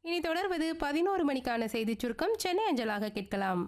இனி தொடர்வது பதினோரு மணிக்கான செய்திச் சுருக்கம் சென்னை அஞ்சலாக கேட்கலாம்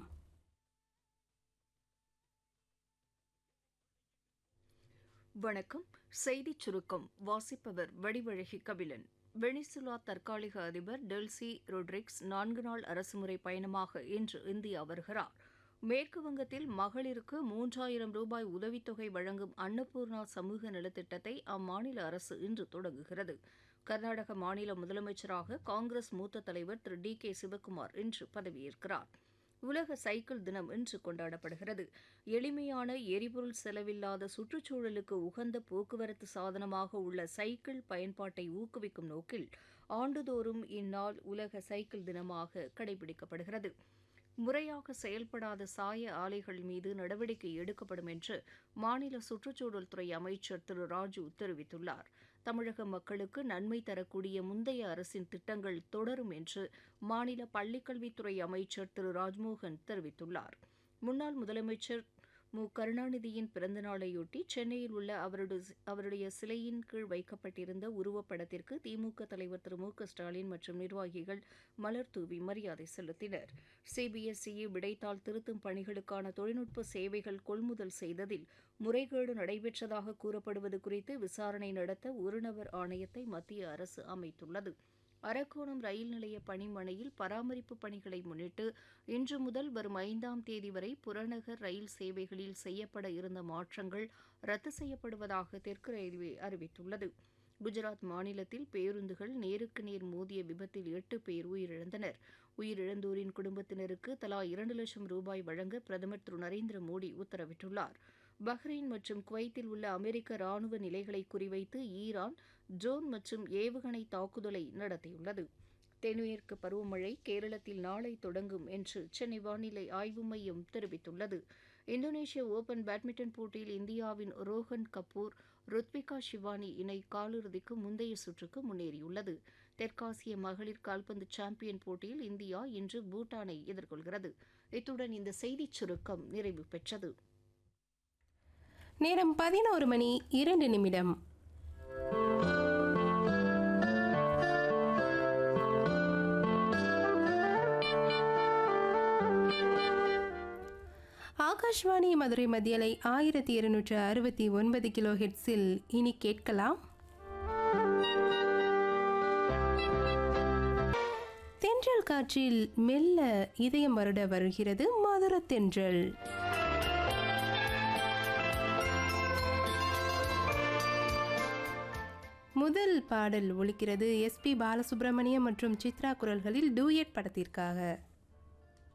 வணக்கம் செய்திச் சுருக்கம் வாசிப்பவர் வடிவழகி கபிலன் வெனிசுலா தற்காலிக அதிபர் டெல்சி ரொட்ரிக்ஸ் நான்கு நாள் அரசுமுறை பயணமாக இன்று இந்தியா வருகிறார் மேற்கு வங்கத்தில் மகளிருக்கு மூன்றாயிரம் ரூபாய் உதவித்தொகை வழங்கும் அன்னபூர்ணா சமூக நலத்திட்டத்தை அம்மாநில அரசு இன்று தொடங்குகிறது கர்நாடக மாநில முதலமைச்சராக காங்கிரஸ் மூத்த தலைவர் திரு டி கே சிவக்குமார் இன்று பதவியேற்கிறார் உலக சைக்கிள் தினம் இன்று கொண்டாடப்படுகிறது எளிமையான எரிபொருள் செலவில்லாத சுற்றுச்சூழலுக்கு உகந்த போக்குவரத்து சாதனமாக உள்ள சைக்கிள் பயன்பாட்டை ஊக்குவிக்கும் நோக்கில் ஆண்டுதோறும் இந்நாள் உலக சைக்கிள் தினமாக கடைபிடிக்கப்படுகிறது முறையாக செயல்படாத சாய ஆலைகள் மீது நடவடிக்கை எடுக்கப்படும் என்று மாநில சுற்றுச்சூழல் துறை அமைச்சர் திரு ராஜு தெரிவித்துள்ளார் தமிழக மக்களுக்கு நன்மை தரக்கூடிய முந்தைய அரசின் திட்டங்கள் தொடரும் என்று மாநில பள்ளிக்கல்வித்துறை அமைச்சர் திரு ராஜ்மோகன் தெரிவித்துள்ளார் முன்னாள் முதலமைச்சர் மு கருணாநிதியின் பிறந்தநாளையொட்டி சென்னையில் உள்ள அவருடைய அவருடைய சிலையின் கீழ் வைக்கப்பட்டிருந்த உருவப்படத்திற்கு திமுக தலைவர் திரு மு க ஸ்டாலின் மற்றும் நிர்வாகிகள் மலர் தூவி மரியாதை செலுத்தினர் சிபிஎஸ்இ விடைத்தாள் திருத்தும் பணிகளுக்கான தொழில்நுட்ப சேவைகள் கொள்முதல் செய்ததில் முறைகேடு நடைபெற்றதாக கூறப்படுவது குறித்து விசாரணை நடத்த ஒருநபர் ஆணையத்தை மத்திய அரசு அமைத்துள்ளது அரக்கோணம் ரயில் நிலைய பணிமனையில் பராமரிப்பு பணிகளை முன்னிட்டு இன்று முதல் வரும் ஐந்தாம் தேதி வரை புறநகர் ரயில் சேவைகளில் செய்யப்பட இருந்த மாற்றங்கள் ரத்து செய்யப்படுவதாக தெற்கு ரயில்வே அறிவித்துள்ளது குஜராத் மாநிலத்தில் பேருந்துகள் நேருக்கு நேர் மோதிய விபத்தில் எட்டு பேர் உயிரிழந்தனர் உயிரிழந்தோரின் குடும்பத்தினருக்கு தலா இரண்டு லட்சம் ரூபாய் வழங்க பிரதமர் திரு நரேந்திர மோடி உத்தரவிட்டுள்ளார் பஹ்ரைன் மற்றும் குவைத்தில் உள்ள அமெரிக்க ராணுவ நிலைகளை குறிவைத்து ஈரான் ட்ரோன் மற்றும் ஏவுகணை தாக்குதலை நடத்தியுள்ளது தென்மேற்கு பருவமழை கேரளத்தில் நாளை தொடங்கும் என்று சென்னை வானிலை ஆய்வு மையம் தெரிவித்துள்ளது இந்தோனேஷிய ஓபன் பேட்மிண்டன் போட்டியில் இந்தியாவின் ரோஹன் கபூர் ருத்விகா ஷிவானி இணை காலிறுதிக்கு முந்தைய சுற்றுக்கு முன்னேறியுள்ளது தெற்காசிய மகளிர் கால்பந்து சாம்பியன் போட்டியில் இந்தியா இன்று பூட்டானை எதிர்கொள்கிறது இத்துடன் இந்த செய்திச் சுருக்கம் நிறைவு பெற்றது நேரம் பதினோரு மணி இரண்டு நிமிடம் ஆகாஷ்வாணி மதுரை மத்தியலை ஆயிரத்தி இருநூற்று அறுபத்தி ஒன்பது கிலோ ஹெட்ஸில் இனி கேட்கலாம் தென்றல் காற்றில் மெல்ல இதயம் வருட வருகிறது மதுர தென்றல் முதல் பாடல் ஒலிக்கிறது எஸ்பி பாலசுப்ரமணியம் மற்றும் சித்ரா குரல்களில் டூயட் படத்திற்காக